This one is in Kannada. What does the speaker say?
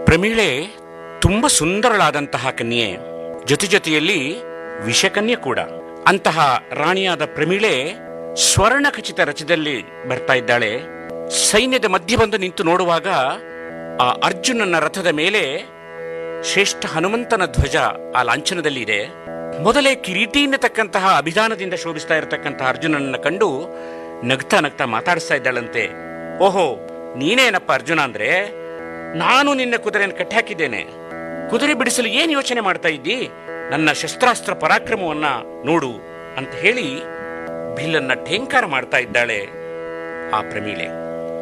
ಪ್ರಮೀಳೆ ತುಂಬ ಸುಂದರಳಾದಂತಹ ಕನ್ಯೆ ಜೊತೆ ಜೊತೆಯಲ್ಲಿ ವಿಷಕನ್ಯೆ ಕೂಡ ಅಂತಹ ರಾಣಿಯಾದ ಪ್ರಮೀಳೆ ಸ್ವರ್ಣ ಖಚಿತ ರಚದಲ್ಲಿ ಬರ್ತಾ ಇದ್ದಾಳೆ ಸೈನ್ಯದ ಮಧ್ಯೆ ಬಂದು ನಿಂತು ನೋಡುವಾಗ ಆ ಅರ್ಜುನನ ರಥದ ಮೇಲೆ ಶ್ರೇಷ್ಠ ಹನುಮಂತನ ಧ್ವಜ ಆ ಲಾಂಛನದಲ್ಲಿ ಇದೆ ಮೊದಲೇ ಕಿರೀಟಿ ಎನ್ನತಕ್ಕಂತಹ ಅಭಿಧಾನದಿಂದ ಶೋಭಿಸ್ತಾ ಇರತಕ್ಕಂತಹ ಅರ್ಜುನನನ್ನ ಕಂಡು ನಗ್ತಾ ನಗ್ತಾ ಮಾತಾಡಿಸ್ತಾ ಇದ್ದಾಳಂತೆ ಓಹೋ ನೀನೇನಪ್ಪ ಅರ್ಜುನ ಅಂದ್ರೆ ನಾನು ನಿನ್ನ ಕುದುರೆಯನ್ನು ಕಟ್ಟಾಕಿದ್ದೇನೆ ಕುದುರೆ ಬಿಡಿಸಲು ಏನ್ ಯೋಚನೆ ಮಾಡ್ತಾ ಇದ್ದಿ ನನ್ನ ಶಸ್ತ್ರಾಸ್ತ್ರ ಪರಾಕ್ರಮವನ್ನ ನೋಡು ಅಂತ ಹೇಳಿ ಬಿಲ್ಲನ್ನ ಠೇಂಕಾರ ಮಾಡ್ತಾ ಇದ್ದಾಳೆ ಆ ಪ್ರಮೀಳೆ